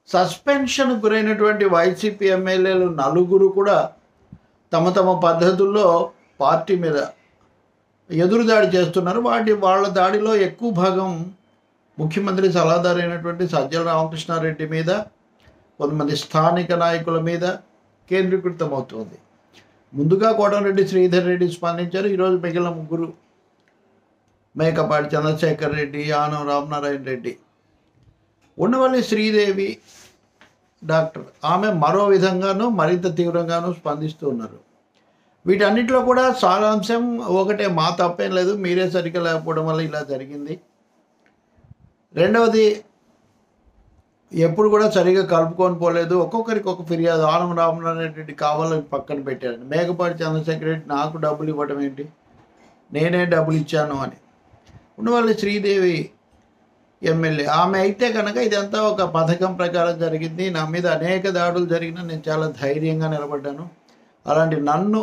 suspension గురైనటువంటి YCP ఎమ్మెల్యేలు నలుగురు కూడా తమ తమ పద్ధతుల్లో పార్టీ మీద ఎదురుదాడి చేస్తున్నారు వాటి వాళ్ళ దాడిలో ఎక్కువ భాగం ముఖ్యమంత్రి సలహాదారు అయినటువంటి సజ్జల రామకృష్ణారెడ్డి మీద కొంతమంది స్థానిక నాయకుల మీద కేంద్రీకృతమవుతుంది ముందుగా కోటమిరెడ్డి శ్రీధర్ రెడ్డి స్పందించారు ఈరోజు మిగిలిన ముగ్గురు మేకపాటి చంద్రశేఖర్ రెడ్డి ఆనం రామనారాయణ రెడ్డి ఉండవల్లి శ్రీదేవి డాక్టర్ ఆమె మరో విధంగానూ మరింత తీవ్రంగానూ స్పందిస్తూ ఉన్నారు వీటన్నిటిలో కూడా సారాంశం ఒకటే మా తప్పేం లేదు మీరే సరిగ్గా లేకపోవడం వల్ల ఇలా జరిగింది రెండవది ఎప్పుడు కూడా సరిగా కలుపుకొని పోలేదు ఒక్కొక్కరికి ఒక ఫిర్యాదు ఆనం రామనారాయణ రెడ్డి కావాలని పక్కన పెట్టారండి మేకపాటి చంద్రశేఖర్ రెడ్డి నాకు డబ్బులు ఇవ్వడం ఏంటి నేనే డబ్బులు ఇచ్చాను అని ఉండవల్లి శ్రీదేవి ఎమ్మెల్యే ఆమె అయితే కనుక ఇదంతా ఒక పథకం ప్రకారం జరిగింది నా మీద అనేక దాడులు జరిగినా నేను చాలా ధైర్యంగా నిలబడ్డాను అలాంటి నన్ను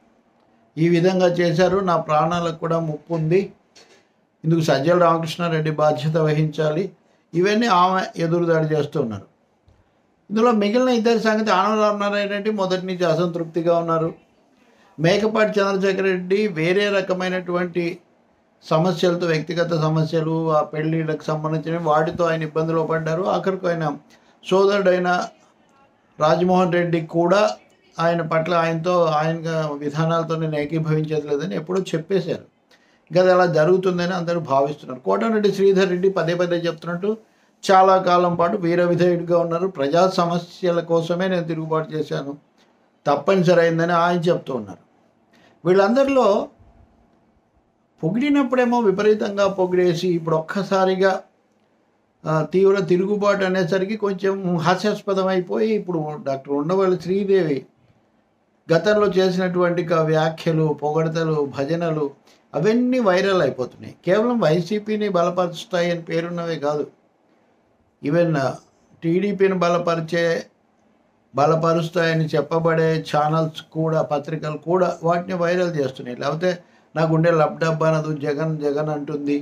ఈ విధంగా చేశారు నా ప్రాణాలకు కూడా ముప్పు ఉంది ఇందుకు సజ్జల రామకృష్ణారెడ్డి బాధ్యత వహించాలి ఇవన్నీ ఆమె ఎదురుదాడి చేస్తున్నారు ఇందులో మిగిలిన ఇద్దరి సంగతి ఆనందరామనారాయణ రెడ్డి మొదటి నుంచి అసంతృప్తిగా ఉన్నారు మేకపాటి చంద్రశేఖర్ రెడ్డి వేరే రకమైనటువంటి సమస్యలతో వ్యక్తిగత సమస్యలు ఆ పెళ్ళిళ్ళకి సంబంధించినవి వాటితో ఆయన ఇబ్బందులు పడ్డారు ఆఖరికి ఆయన సోదరుడైన రాజమోహన్ రెడ్డి కూడా ఆయన పట్ల ఆయనతో ఆయన విధానాలతో నేను ఏకీభవించేది లేదని ఎప్పుడూ చెప్పేశారు ఇంకా అది అలా జరుగుతుందని అందరూ భావిస్తున్నారు కోటమిరెడ్డి శ్రీధర్ రెడ్డి పదే పదే చెప్తున్నట్టు చాలా కాలం పాటు వీర విధేయుడిగా ఉన్నారు ప్రజా సమస్యల కోసమే నేను తిరుగుబాటు చేశాను తప్పనిసరి అయిందని ఆయన చెప్తూ ఉన్నారు వీళ్ళందరిలో పొగిడినప్పుడేమో విపరీతంగా పొగిడేసి ఇప్పుడు ఒక్కసారిగా ఆ, తీవ్ర తిరుగుబాటు అనేసరికి కొంచెం హాస్యాస్పదం అయిపోయి ఇప్పుడు డాక్టర్ ఉండవల్లి శ్రీదేవి గతంలో చేసినటువంటి క- వ్యాఖ్యలు పొగడతలు భజనలు అవన్నీ వైరల్ అయిపోతున్నాయి కేవలం వైసీపీని బలపరుస్తాయి అని పేరున్నవే కాదు ఈవెన్ టీడీపీని బలపరిచే బలపరుస్తాయని చెప్పబడే ఛానల్స్ కూడా పత్రికలు కూడా వాటిని వైరల్ చేస్తున్నాయి లేకపోతే నా గుండె లబ్డబ్ అనదు జగన్ జగన్ అంటుంది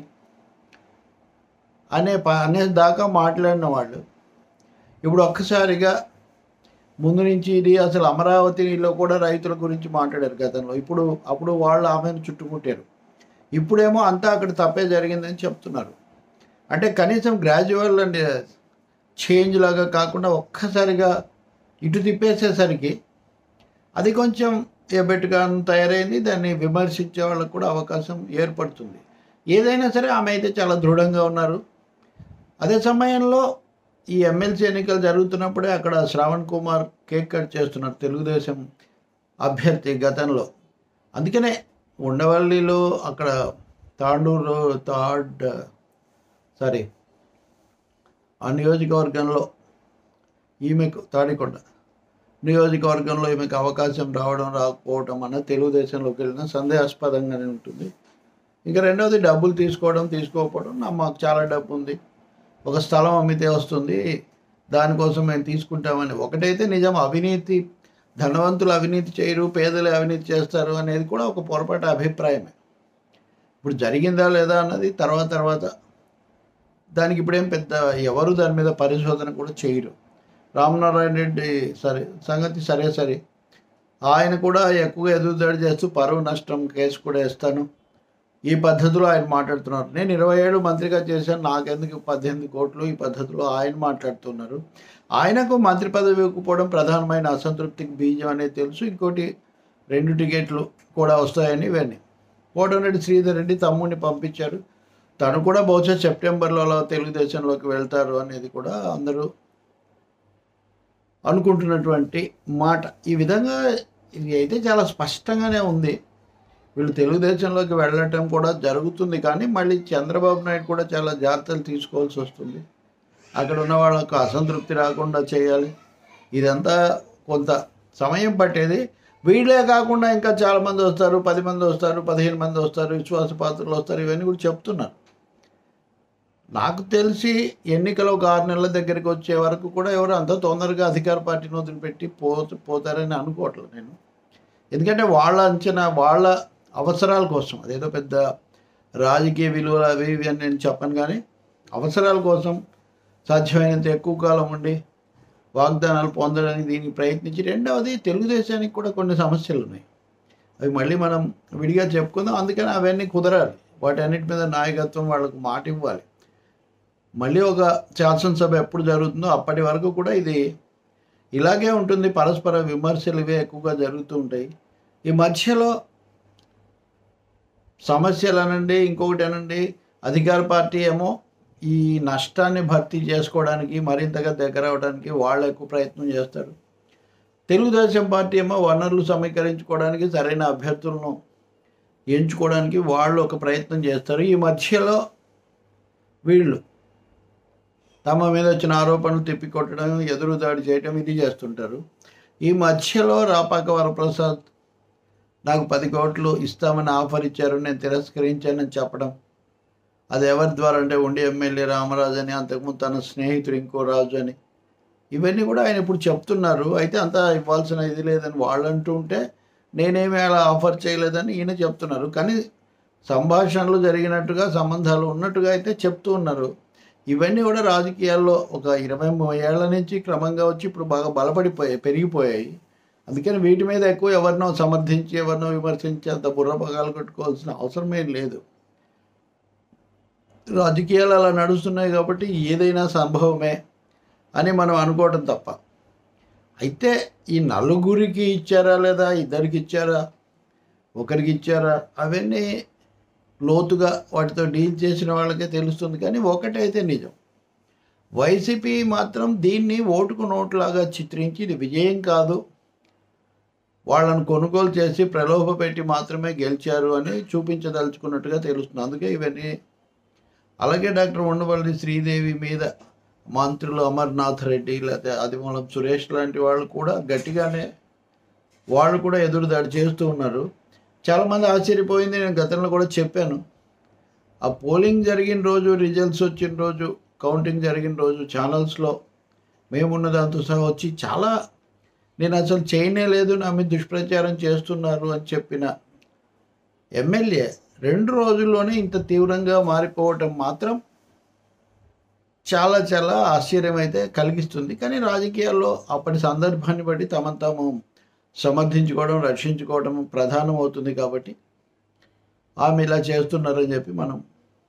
అనే ప అనే దాకా మాట్లాడిన వాళ్ళు ఇప్పుడు ఒక్కసారిగా ముందు నుంచి ఇది అసలు అమరావతిలో కూడా రైతుల గురించి మాట్లాడారు గతంలో ఇప్పుడు అప్పుడు వాళ్ళు ఆమెను చుట్టుముట్టారు ఇప్పుడేమో అంతా అక్కడ తప్పే జరిగిందని చెప్తున్నారు అంటే కనీసం గ్రాడ్యువల్ అండ్ చేంజ్ లాగా కాకుండా ఒక్కసారిగా ఇటు తిప్పేసేసరికి అది కొంచెం ఎబెట్గా తయారైంది దాన్ని విమర్శించే వాళ్ళకు కూడా అవకాశం ఏర్పడుతుంది ఏదైనా సరే ఆమె అయితే చాలా దృఢంగా ఉన్నారు అదే సమయంలో ఈ ఎమ్మెల్సీ ఎన్నికలు జరుగుతున్నప్పుడే అక్కడ శ్రావణ్ కుమార్ కేక్ కట్ చేస్తున్నారు తెలుగుదేశం అభ్యర్థి గతంలో అందుకనే ఉండవల్లిలో అక్కడ తాండూరు థర్డ్ సారీ ఆ నియోజకవర్గంలో ఈమెకు తాడికొండ నియోజకవర్గంలో ఈమెకు అవకాశం రావడం రాకపోవడం అన్నది తెలుగుదేశంలోకి వెళ్ళిన సందేహాస్పదంగానే ఉంటుంది ఇంకా రెండవది డబ్బులు తీసుకోవడం తీసుకోకపోవడం నా మాకు చాలా డబ్బు ఉంది ఒక స్థలం అమ్మితే వస్తుంది దానికోసం మేము తీసుకుంటామని ఒకటైతే నిజం అవినీతి ధనవంతులు అవినీతి చేయరు పేదలు అవినీతి చేస్తారు అనేది కూడా ఒక పొరపాటు అభిప్రాయమే ఇప్పుడు జరిగిందా లేదా అన్నది తర్వాత తర్వాత దానికి ఇప్పుడేం పెద్ద ఎవరు దాని మీద పరిశోధన కూడా చేయరు రామనారాయణ రెడ్డి సరే సంగతి సరే సరే ఆయన కూడా ఎక్కువగా ఎదురుదాడి చేస్తూ పరువు నష్టం కేసు కూడా వేస్తాను ఈ పద్ధతిలో ఆయన మాట్లాడుతున్నారు నేను ఇరవై ఏడు మంత్రిగా చేశాను నాకెందుకు పద్దెనిమిది కోట్లు ఈ పద్ధతిలో ఆయన మాట్లాడుతున్నారు ఆయనకు మంత్రి పదవి ఇవ్వకపోవడం ప్రధానమైన అసంతృప్తికి బీజం అనేది తెలుసు ఇంకోటి రెండు టికెట్లు కూడా వస్తాయని ఇవన్నీ కోటమిరెడ్డి శ్రీధర్ రెడ్డి తమ్ముడిని పంపించారు తను కూడా బహుశా సెప్టెంబర్లో అలా తెలుగుదేశంలోకి వెళ్తారు అనేది కూడా అందరూ అనుకుంటున్నటువంటి మాట ఈ విధంగా ఇది అయితే చాలా స్పష్టంగానే ఉంది వీళ్ళు తెలుగుదేశంలోకి వెళ్ళటం కూడా జరుగుతుంది కానీ మళ్ళీ చంద్రబాబు నాయుడు కూడా చాలా జాగ్రత్తలు తీసుకోవాల్సి వస్తుంది అక్కడ ఉన్న వాళ్ళకు అసంతృప్తి రాకుండా చేయాలి ఇదంతా కొంత సమయం పట్టేది వీళ్ళే కాకుండా ఇంకా చాలామంది వస్తారు పది మంది వస్తారు పదిహేను మంది వస్తారు విశ్వాసపాత్రలు వస్తారు ఇవన్నీ కూడా చెప్తున్నారు నాకు తెలిసి ఎన్నికలు ఒక ఆరు నెలల దగ్గరికి వచ్చే వరకు కూడా ఎవరు అంత తొందరగా అధికార పార్టీని వదిలిపెట్టి పో పోతారని అనుకోవట్లేదు నేను ఎందుకంటే వాళ్ళ అంచనా వాళ్ళ అవసరాల కోసం అదేదో పెద్ద రాజకీయ విలువలు అవి ఇవి అని నేను చెప్పను కానీ అవసరాల కోసం సాధ్యమైనంత ఎక్కువ కాలం ఉండి వాగ్దానాలు పొందడానికి దీనికి ప్రయత్నించి రెండవది తెలుగుదేశానికి కూడా కొన్ని సమస్యలు ఉన్నాయి అవి మళ్ళీ మనం విడిగా చెప్పుకుందాం అందుకని అవన్నీ కుదరాలి వాటన్నిటి మీద నాయకత్వం వాళ్ళకు మాట ఇవ్వాలి మళ్ళీ ఒక శాసనసభ ఎప్పుడు జరుగుతుందో అప్పటి వరకు కూడా ఇది ఇలాగే ఉంటుంది పరస్పర విమర్శలు ఇవే ఎక్కువగా జరుగుతూ ఉంటాయి ఈ మధ్యలో సమస్యలు అనండి ఇంకొకటి అనండి అధికార పార్టీ ఏమో ఈ నష్టాన్ని భర్తీ చేసుకోవడానికి మరింతగా దగ్గర అవడానికి వాళ్ళు ఎక్కువ ప్రయత్నం చేస్తారు తెలుగుదేశం పార్టీ ఏమో వనరులు సమీకరించుకోవడానికి సరైన అభ్యర్థులను ఎంచుకోవడానికి వాళ్ళు ఒక ప్రయత్నం చేస్తారు ఈ మధ్యలో వీళ్ళు తమ మీద వచ్చిన ఆరోపణలు తిప్పికొట్టడం ఎదురుదాడి చేయడం ఇది చేస్తుంటారు ఈ మధ్యలో రాపాక వరప్రసాద్ నాకు పది కోట్లు ఇస్తామని ఆఫర్ ఇచ్చారు నేను తిరస్కరించానని చెప్పడం అది ఎవరి ద్వారా అంటే ఉండి ఎమ్మెల్యే రామరాజు అని అంతకుముందు తన స్నేహితుడు ఇంకో రాజు అని ఇవన్నీ కూడా ఆయన ఇప్పుడు చెప్తున్నారు అయితే అంతా ఇవ్వాల్సిన ఇది లేదని వాళ్ళు అంటూ ఉంటే నేనేమి అలా ఆఫర్ చేయలేదని ఈయన చెప్తున్నారు కానీ సంభాషణలు జరిగినట్టుగా సంబంధాలు ఉన్నట్టుగా అయితే చెప్తూ ఉన్నారు ఇవన్నీ కూడా రాజకీయాల్లో ఒక ఇరవై ఏళ్ల నుంచి క్రమంగా వచ్చి ఇప్పుడు బాగా బలపడిపోయాయి పెరిగిపోయాయి అందుకని వీటి మీద ఎక్కువ ఎవరినో సమర్థించి ఎవరినో విమర్శించి అంత బుర్ర పగాలు కట్టుకోవాల్సిన అవసరమే లేదు రాజకీయాలు అలా నడుస్తున్నాయి కాబట్టి ఏదైనా సంభవమే అని మనం అనుకోవటం తప్ప అయితే ఈ నలుగురికి ఇచ్చారా లేదా ఇద్దరికి ఇచ్చారా ఒకరికి ఇచ్చారా అవన్నీ లోతుగా వాటితో డీల్ చేసిన వాళ్ళకే తెలుస్తుంది కానీ ఒకటైతే నిజం వైసీపీ మాత్రం దీన్ని ఓటుకు నోటులాగా చిత్రించి ఇది విజయం కాదు వాళ్ళను కొనుగోలు చేసి ప్రలోభ పెట్టి మాత్రమే గెలిచారు అని చూపించదలుచుకున్నట్టుగా తెలుస్తుంది అందుకే ఇవన్నీ అలాగే డాక్టర్ ఉండవల్లి శ్రీదేవి మీద మంత్రులు అమర్నాథ్ రెడ్డి లేకపోతే ఆదిమూలం సురేష్ లాంటి వాళ్ళు కూడా గట్టిగానే వాళ్ళు కూడా ఎదురుదాడి చేస్తూ ఉన్నారు చాలామంది ఆశ్చర్యపోయింది నేను గతంలో కూడా చెప్పాను ఆ పోలింగ్ జరిగిన రోజు రిజల్ట్స్ వచ్చిన రోజు కౌంటింగ్ జరిగిన రోజు ఛానల్స్లో మేమున్న దాంతో సహా వచ్చి చాలా నేను అసలు చేయనే లేదు నా మీద దుష్ప్రచారం చేస్తున్నారు అని చెప్పిన ఎమ్మెల్యే రెండు రోజుల్లోనే ఇంత తీవ్రంగా మారిపోవటం మాత్రం చాలా చాలా ఆశ్చర్యం అయితే కలిగిస్తుంది కానీ రాజకీయాల్లో అప్పటి సందర్భాన్ని బట్టి తమను తాము సమర్థించుకోవడం రక్షించుకోవడం ప్రధానం అవుతుంది కాబట్టి ఆమె ఇలా చేస్తున్నారని చెప్పి మనం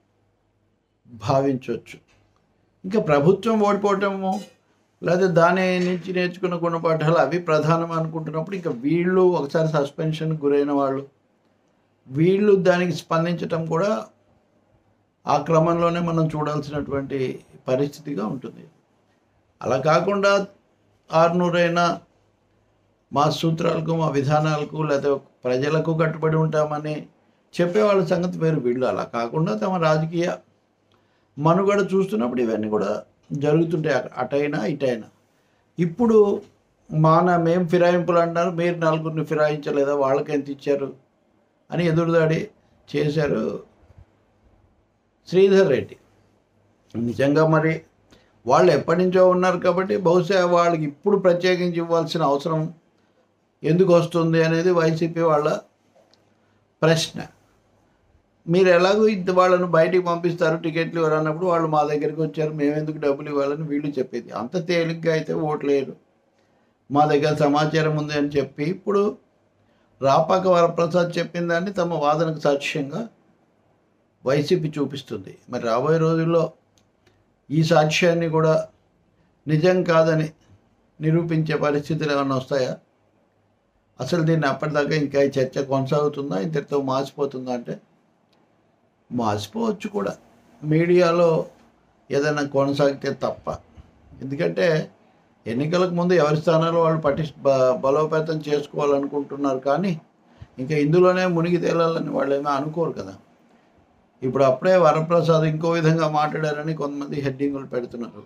భావించవచ్చు ఇంకా ప్రభుత్వం ఓడిపోవటము లేదా దాని నుంచి నేర్చుకున్న గుణపాఠాలు అవి ప్రధానం అనుకుంటున్నప్పుడు ఇంకా వీళ్ళు ఒకసారి సస్పెన్షన్ గురైన వాళ్ళు వీళ్ళు దానికి స్పందించటం కూడా ఆ క్రమంలోనే మనం చూడాల్సినటువంటి పరిస్థితిగా ఉంటుంది అలా కాకుండా ఆరునూరైనా మా సూత్రాలకు మా విధానాలకు లేదా ప్రజలకు కట్టుబడి ఉంటామని చెప్పేవాళ్ళ సంగతి వేరు వీళ్ళు అలా కాకుండా తమ రాజకీయ మనుగడ చూస్తున్నప్పుడు ఇవన్నీ కూడా జరుగుతుంటాయి అట- అటైనా ఇటైనా ఇప్పుడు మాన మేం ఫిరాయింపులు అంటున్నారు మీరు నలుగురిని ఫిరాయించలేదా వాళ్ళకి ఎంత ఇచ్చారు అని ఎదురుదాడి చేశారు శ్రీధర్ రెడ్డి నిజంగా మరి వాళ్ళు ఎప్పటి నుంచో ఉన్నారు కాబట్టి బహుశా వాళ్ళకి ఇప్పుడు ప్రత్యేకించి ఇవ్వాల్సిన అవసరం ఎందుకు వస్తుంది అనేది వైసీపీ వాళ్ళ ప్రశ్న మీరు ఎలాగో ఇంత వాళ్ళను బయటికి పంపిస్తారు టికెట్లు ఇవ్వరు అన్నప్పుడు వాళ్ళు మా దగ్గరికి వచ్చారు మేము ఎందుకు డబ్బులు ఇవ్వాలని వీళ్ళు చెప్పేది అంత తేలిగ్గా అయితే ఓట్లేరు మా దగ్గర సమాచారం ఉంది అని చెప్పి ఇప్పుడు రాపాక వరప్రసాద్ చెప్పిన దాన్ని తమ వాదనకు సాక్ష్యంగా వైసీపీ చూపిస్తుంది మరి రాబోయే రోజుల్లో ఈ సాక్ష్యాన్ని కూడా నిజం కాదని నిరూపించే పరిస్థితులు ఏమైనా వస్తాయా అసలు దీన్ని అప్పటిదాకా ఇంకా ఈ చర్చ కొనసాగుతుందా ఇంతటితో మాసిపోతుందా అంటే మాసిపోవచ్చు కూడా మీడియాలో ఏదైనా కొనసాగితే తప్ప ఎందుకంటే ఎన్నికలకు ముందు ఎవరి స్థానాలు వాళ్ళు పటి బ- బలోపేతం చేసుకోవాలనుకుంటున్నారు కానీ ఇంకా ఇందులోనే మునిగి తేలాలని వాళ్ళు ఏమీ అనుకోరు కదా ఇప్పుడు అప్పుడే వరప్రసాద్ ఇంకో విధంగా మాట్లాడారని కొంతమంది హెడ్డింగులు పెడుతున్నారు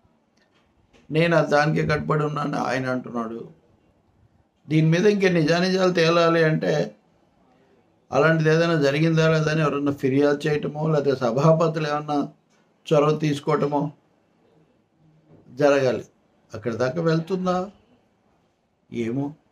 నేను ఆ దానికే కట్టుబడి ఉన్నాను ఆయన అంటున్నాడు దీని మీద ఇంకే నిజానిజాలు తేలాలి అంటే అలాంటిది ఏదైనా జరిగిందా లేదా అని ఎవరన్నా ఫిర్యాదు చేయటమో లేదా సభాపతులు ఏమన్నా చొరవ తీసుకోవటమో జరగాలి అక్కడి దాకా వెళ్తుందా ఏమో